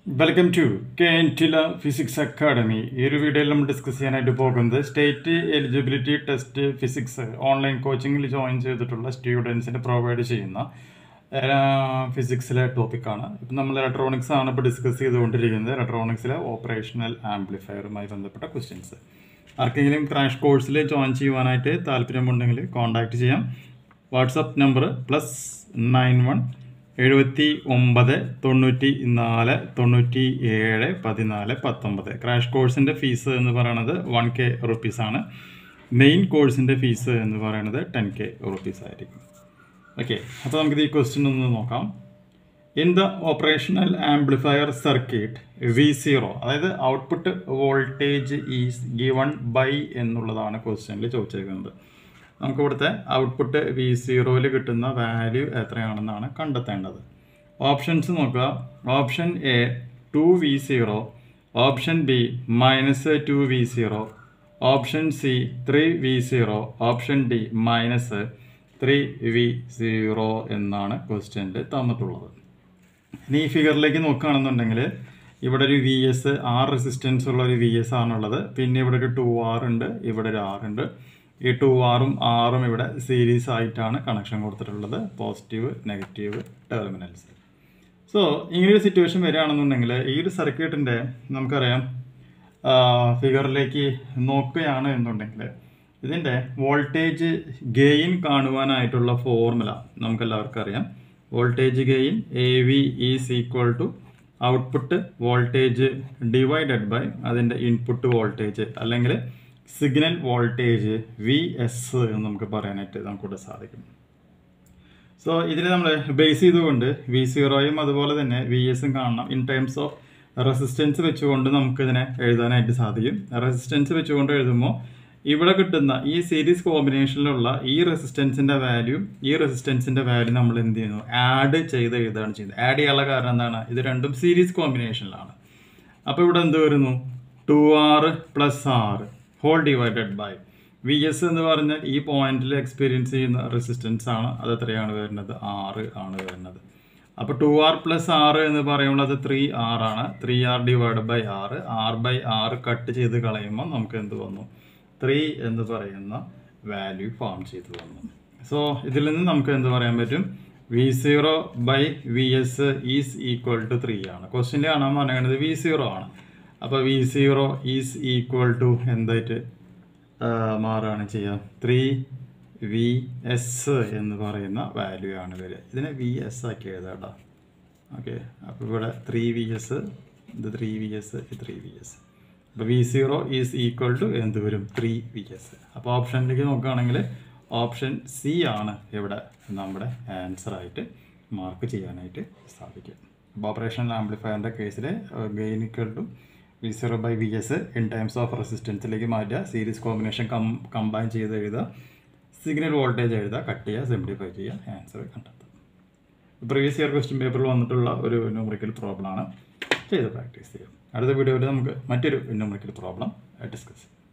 welcome to K N ടില physics academy ഈ ഒരു വീഡിയോയിൽ നമ്മൾ ഡിസ്കസ് ചെയ്യാനായിട്ട് പോകുന്നത് state eligibility test physics online കോച്ചിങ്ങിൽ ജോയിൻ ചെയ്തിട്ടുള്ള സ്റ്റുഡൻസിന് പ്രൊവൈഡ് ചെയ്യുന്ന ഫിസിക്സിലെ ടോപ്പിക്കാണ് ഇപ്പം നമ്മൾ ഇലക്ട്രോണിക്സ് ആണ് ഇപ്പോൾ ഡിസ്കസ് ചെയ്തുകൊണ്ടിരിക്കുന്നത് ഇലക്ട്രോണിക്സിലെ ഓപ്പറേഷണൽ ആംപ്ലിഫയറുമായി ബന്ധപ്പെട്ട ക്വസ്റ്റ്യൻസ് ആർക്കെങ്കിലും ക്രാഷ് കോഴ്സിൽ ജോയിൻ ചെയ്യുവാനായിട്ട് താല്പര്യമുണ്ടെങ്കിൽ കോൺടാക്റ്റ് ചെയ്യാം WhatsApp number plus nine one എഴുപത്തി ഒമ്പത് തൊണ്ണൂറ്റി നാല് തൊണ്ണൂറ്റി ഏഴ് പതിനാല് പത്തൊമ്പത് ക്രാഷ് കോഴ്സിൻ്റെ ഫീസ് എന്ന് പറയുന്നത് വൺ കെ റുപ്പീസാണ് മെയിൻ കോഴ്സിൻ്റെ ഫീസ് എന്ന് പറയുന്നത് ടെൻ കെ റുപ്പീസ് ആയിരിക്കും ഓക്കെ അപ്പോൾ നമുക്കിത് ഈ ക്വസ്റ്റ്യൻ ഒന്ന് നോക്കാം in the operational amplifier circuit V zero അതായത് output voltage is given by എന്നുള്ളതാണ് ക്വസ്റ്റ്യനിൽ ചോദിച്ചേക്കുന്നത് നമുക്ക് ഇവിടുത്തെ ഔട്ട്പുട്ട് വി സീറോയിൽ കിട്ടുന്ന വാല്യൂ എത്രയാണെന്നാണ് കണ്ടെത്തേണ്ടത് ഓപ്ഷൻസ് നോക്കുക option A two V zero option B minus two V zero option C three V zero option D minus three V zero എന്നാണ് ക്വസ്റ്റ്യനിൽ തന്നിട്ടുള്ളത് ഇനി ഈ ഫിഗറിലേക്ക് നോക്കുകയാണെന്നുണ്ടെങ്കിൽ ഇവിടെ ഒരു വി എസ് ആർ റെസിസ്റ്റൻസ് ഉള്ള ഒരു വി എസ് ആണുള്ളത് പിന്നെ ഇവിടെ ഒരു ടു ആർ ഉണ്ട് ഇവിടെ ഒരു ആർ ഉണ്ട് ഈ ടു ആറും ആറും ഇവിടെ സീരീസ് ആയിട്ടാണ് കണക്ഷൻ കൊടുത്തിട്ടുള്ളത് പോസിറ്റീവ് നെഗറ്റീവ് ടെർമിനൽസ് സോ ഇങ്ങനൊരു സിറ്റുവേഷൻ വരികയാണെന്നുണ്ടെങ്കിൽ ഈ ഒരു സർക്യൂട്ടിൻ്റെ നമുക്കറിയാം ഫിഗറിലേക്ക് നോക്കുകയാണ് എന്നുണ്ടെങ്കിൽ ഇതിൻ്റെ വോൾട്ടേജ് ഗെയിൻ കാണുവാനായിട്ടുള്ള ഫോർമുല നമുക്കെല്ലാവർക്കും അറിയാം voltage gain A V is equal to output voltage divided by അതിൻ്റെ ഇൻപുട്ട് വോൾട്ടേജ് അല്ലെങ്കിൽ സിഗ്നൽ വോൾട്ടേജ് വി എസ് എന്ന് നമുക്ക് പറയാനായിട്ട് നമുക്കിവിടെ സാധിക്കും സോ ഇതിൽ നമ്മൾ ബേസ് ചെയ്തുകൊണ്ട് വി സീറോയും അതുപോലെ തന്നെ വി എസും കാണണം ഇൻ ടേംസ് ഓഫ് റെസിസ്റ്റൻസ് വെച്ചുകൊണ്ട് നമുക്ക് ഇതിനെ എഴുതാനായിട്ട് സാധിക്കും റെസിസ്റ്റൻസ് വെച്ചുകൊണ്ട് എഴുതുമ്പോൾ ഇവിടെ കിട്ടുന്ന ഈ സീരീസ് കോമ്പിനേഷനിലുള്ള ഈ റെസിസ്റ്റൻസിന്റെ വാല്യൂ ഈ റെസിസ്റ്റൻസിന്റെ വാല്യൂ നമ്മൾ എന്ത് ചെയ്യുന്നു ആഡ് ചെയ്ത് എഴുതാണ് ചെയ്യുന്നത് ആഡ് ചെയ്യാനുള്ള കാരണം എന്താണ് ഇത് രണ്ടും സീരീസ് കോമ്പിനേഷനിലാണ് അപ്പോൾ ഇവിടെ എന്ത് വരുന്നു two R plus R whole divided by V S എന്ന് പറഞ്ഞാൽ ഈ പോയിന്റിൽ എക്സ്പീരിയൻസ് ചെയ്യുന്ന റെസിസ്റ്റൻസ് ആണ് അത് എത്രയാണ് വരുന്നത് ആറ് ആണ് വരുന്നത് അപ്പോൾ ടു ആർ പ്ലസ് ആറ് എന്ന് പറയുമ്പോൾ അത് ത്രീ ആർ ആണ് ത്രീ ആർ ഡിവൈഡ് ബൈ ആറ് ആർ ബൈ ആറ് കട്ട് ചെയ്ത് കളയുമ്പോൾ നമുക്ക് എന്ത് വന്നു ത്രീ എന്ന് പറയുന്ന വാല്യൂ ഫോം ചെയ്ത് വന്നു സോ ഇതിൽ നിന്ന് നമുക്ക് എന്ത് പറയാൻ പറ്റും V zero by V S is equal to three ആണ് ക്വസ്റ്റ്യനിൽ കാണാൻ പറയുന്നത് വി സീറോ ആണ് അപ്പോൾ V zero is equal to എന്തായിട്ട് മാറുകയാണ് ചെയ്യുക ത്രീ വി എസ് എന്ന് പറയുന്ന വാല്യൂ ആണ് വരിക ഇതിനെ വി എസ് ആക്കി എഴുതാം ഓക്കെ അപ്പോൾ ഇവിടെ ത്രീ വി എസ് ഇത് three V S three V S അപ്പോൾ V zero is equal to എന്ത് വരും ത്രീ വി എസ് അപ്പോൾ ഓപ്ഷനിലേക്ക് നോക്കുകയാണെങ്കിൽ ഓപ്ഷൻ സി ആണ് ഇവിടെ നമ്മുടെ ആൻസർ ആയിട്ട് മാർക്ക് ചെയ്യാനായിട്ട് സാധിക്കും അപ്പോൾ ഓപ്പറേഷണൽ ആംപ്ലിഫയറിൻ്റെ കേസിൽ gain equal to V zero by V S in times of റെസിസ്റ്റൻസിലേക്ക് മാറ്റുക സീരീസ് കോമ്പിനേഷൻ കം കമ്പൈൻ ചെയ്ത് എഴുതുക സിഗ്നൽ വോൾട്ടേജ് എഴുതുക കട്ട് ചെയ്യുക സിംപ്ലിഫൈ ചെയ്യുക ആൻസർ കണ്ടെത്തുക പ്രീവിയസ് ഇയർ ക്വസ്റ്റ്യൻ പേപ്പറിൽ വന്നിട്ടുള്ള ഒരു ന്യൂമറിക്കൽ പ്രോബ്ലമാണ് ചെയ്ത് പ്രാക്ടീസ് ചെയ്യാം അടുത്ത വീഡിയോയിൽ നമുക്ക് മറ്റൊരു ന്യൂമറിക്കൽ പ്രോബ്ലം ഡിസ്കസ് ചെയ്യാം